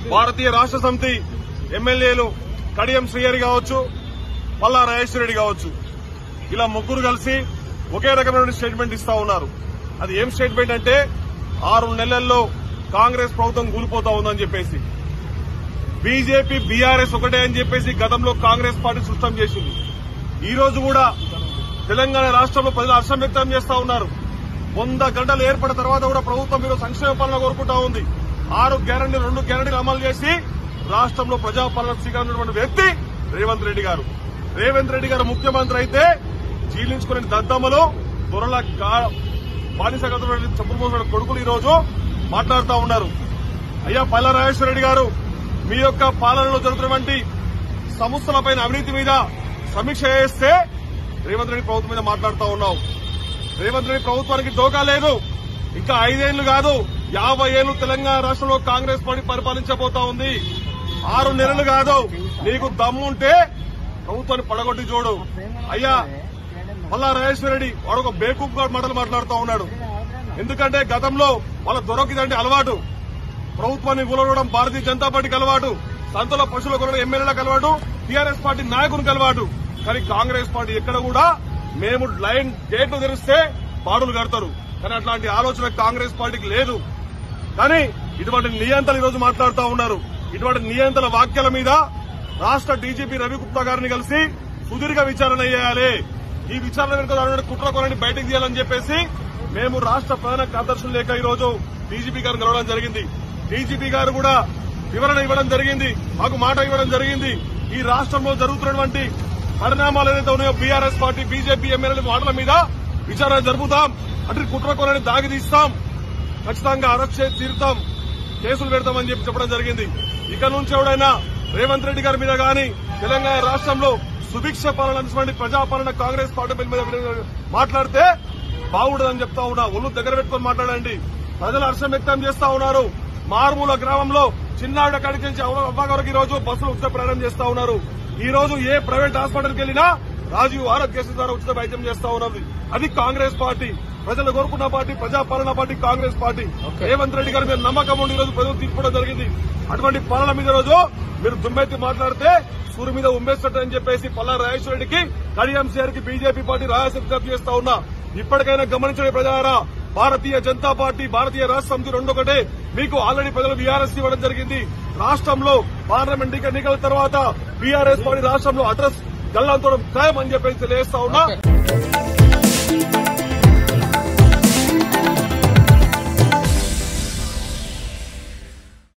భారతీయ రాష్ట్ర సమితి ఎమ్మెల్యేలు కడియం శ్రీహరి కావచ్చు పల్లా రెడ్డి కావచ్చు ఇలా ముగ్గురు కలిసి ఒకే రకమైన స్టేట్మెంట్ ఇస్తా ఉన్నారు అది ఏం స్టేట్మెంట్ అంటే ఆరు నెలల్లో కాంగ్రెస్ ప్రభుత్వం కూలిపోతా ఉందని చెప్పేసి బీజేపీ బీఆర్ఎస్ ఒకటే అని చెప్పేసి గతంలో కాంగ్రెస్ పార్టీ స్పష్టం చేసింది ఈ రోజు కూడా తెలంగాణ రాష్ట్రంలో ప్రజలు హర్షం వ్యక్తం చేస్తా ఉన్నారు వంద గంటలు ఏర్పడిన తర్వాత కూడా ప్రభుత్వం మీరు సంక్షేమ పాలన కోరుకుంటా ఉంది ఆరు గ్యారంటీ రెండు గ్యారంటీలు అమలు చేసి రాష్ట్రంలో ప్రజాపాలన స్వీకరించినటువంటి వ్యక్తి రేవంత్ రెడ్డి గారు రేవంత్ రెడ్డి గారు ముఖ్యమంత్రి అయితే జీర్ణించుకునే దద్దమ్మలు దొరల బానిసగత చంద్రమోహన్ కొడుకులు ఈ రోజు మాట్లాడుతూ ఉన్నారు అయ్యా పల్ల రెడ్డి గారు మీ యొక్క పాలనలో జరుగుతున్నటువంటి సంస్థలపైన అవినీతి మీద సమీక్ష చేస్తే రేవంత్ రెడ్డి ప్రభుత్వం మీద మాట్లాడుతూ ఉన్నావు రేవంత్ రెడ్డి ప్రభుత్వానికి డోకా లేదు ఇంకా ఐదేళ్లు కాదు యాభై ఏళ్లు తెలంగాణ రాష్ట్రంలో కాంగ్రెస్ పార్టీ పరిపాలించబోతా ఉంది ఆరు నెలలు కాదు నీకు దమ్ముంటే ప్రభుత్వాన్ని పడగొట్టి చూడు అయ్యా మల్లా రెడ్డి వాడు ఒక బేకూఫ్ గారు మాటలు మాట్లాడుతూ ఉన్నాడు ఎందుకంటే గతంలో వాళ్ళ దొరకిదంటే అలవాటు ప్రభుత్వాన్ని కూలవడం భారతీయ జనతా పార్టీకి అలవాటు సంతలో పశువుల కొనడం ఎమ్మెల్యేలకు అలవాటు టీఆర్ఎస్ పార్టీ నాయకునికి అలవాటు కానీ కాంగ్రెస్ పార్టీ ఎక్కడ కూడా మేము లైన్ గేట్లు తెరిస్తే బాడులు కడతారు కానీ అట్లాంటి ఆలోచన కాంగ్రెస్ పార్టీకి లేదు కానీ ఇటువంటి నియంత్రణ ఈ రోజు మాట్లాడుతూ ఉన్నారు ఇటువంటి నియంత్రణ వాక్యాల మీద రాష్ట్ర డీజీపీ రవిగుప్తా గారిని కలిసి సుదీర్ఘ విచారణ చేయాలి ఈ విచారణ వెనుక దాని కుట్ర కొనని బయటకు తీయాలని చెప్పేసి మేము రాష్ట్ర ప్రధాన కార్యదర్శులు లేక ఈ రోజు డీజీపీ గారిని కలవడం జరిగింది డీజీపీ గారు కూడా వివరణ ఇవ్వడం జరిగింది మాకు మాట ఇవ్వడం జరిగింది ఈ రాష్ట్రంలో జరుగుతున్నటువంటి పరిణామాలు ఏదైతే ఉన్నాయో బీఆర్ఎస్ పార్టీ బీజేపీ ఎమ్మెల్యేల మాటల మీద విచారణ జరుపుతాం అంటే కుట్ర కొనని దాగి తీస్తాం ఖచ్చితంగా అరెస్ట్ చేసి తీరుతాం కేసులు పెడతామని చెప్పి చెప్పడం జరిగింది ఇక నుంచి ఎవడైనా రేవంత్ రెడ్డి గారి మీద గాని తెలంగాణ రాష్ట్రంలో సుభిక్ష పాలన అందించినటువంటి ప్రజాపాలన కాంగ్రెస్ పార్టీ మీద మాట్లాడితే బాగుండదని చెప్తా ఉన్నా ఒళ్ళు దగ్గర పెట్టుకొని మాట్లాడండి ప్రజలు హర్షం వ్యక్తం చేస్తా ఉన్నారు మారుమూల గ్రామంలో చిన్నాడ కాడికి నుంచి అవ్వ వరకు ఈ రోజు బస్సులు ఉచిత ప్రయాణం చేస్తా ఉన్నారు ఈ రోజు ఏ ప్రైవేట్ హాస్పిటల్కి వెళ్ళినా రాజీవ్ ఆరోగ్యశ్రీ ద్వారా ఉచిత వైద్యం చేస్తా ఉన్నది అది కాంగ్రెస్ పార్టీ ప్రజలు కోరుకున్న పార్టీ ప్రజాపాలన పార్టీ కాంగ్రెస్ పార్టీ రేవంత్ రెడ్డి గారి మీద నమ్మకం ఉండి ఈ రోజు ప్రజలు తీసుకోవడం జరిగింది అటువంటి పాలన మీద రోజు మీరు దుమ్మెత్తి మాట్లాడితే సూర్యు మీద ఉమ్మేస్తట్టు అని చెప్పేసి పల్లా రాజేశ్వర రెడ్డికి కడియం కి బీజేపీ పార్టీ రాయలసీమ విజ్ఞప్తి చేస్తా ఉన్నా ఇప్పటికైనా గమనించండి ప్రజలారా భారతీయ జనతా పార్టీ భారతీయ రాష్ట్ర సమితి రెండొకటే మీకు ఆల్రెడీ ప్రజలు బీఆర్ఎస్ ఇవ్వడం జరిగింది రాష్ట్రంలో పార్లమెంట్ ఎన్నికల తర్వాత బీఆర్ఎస్ పార్టీ రాష్ట్రంలో అడ్రస్ గల్లంతడం ఖాయం అని చెప్పేసి తెలియజేస్తా ఉన్నా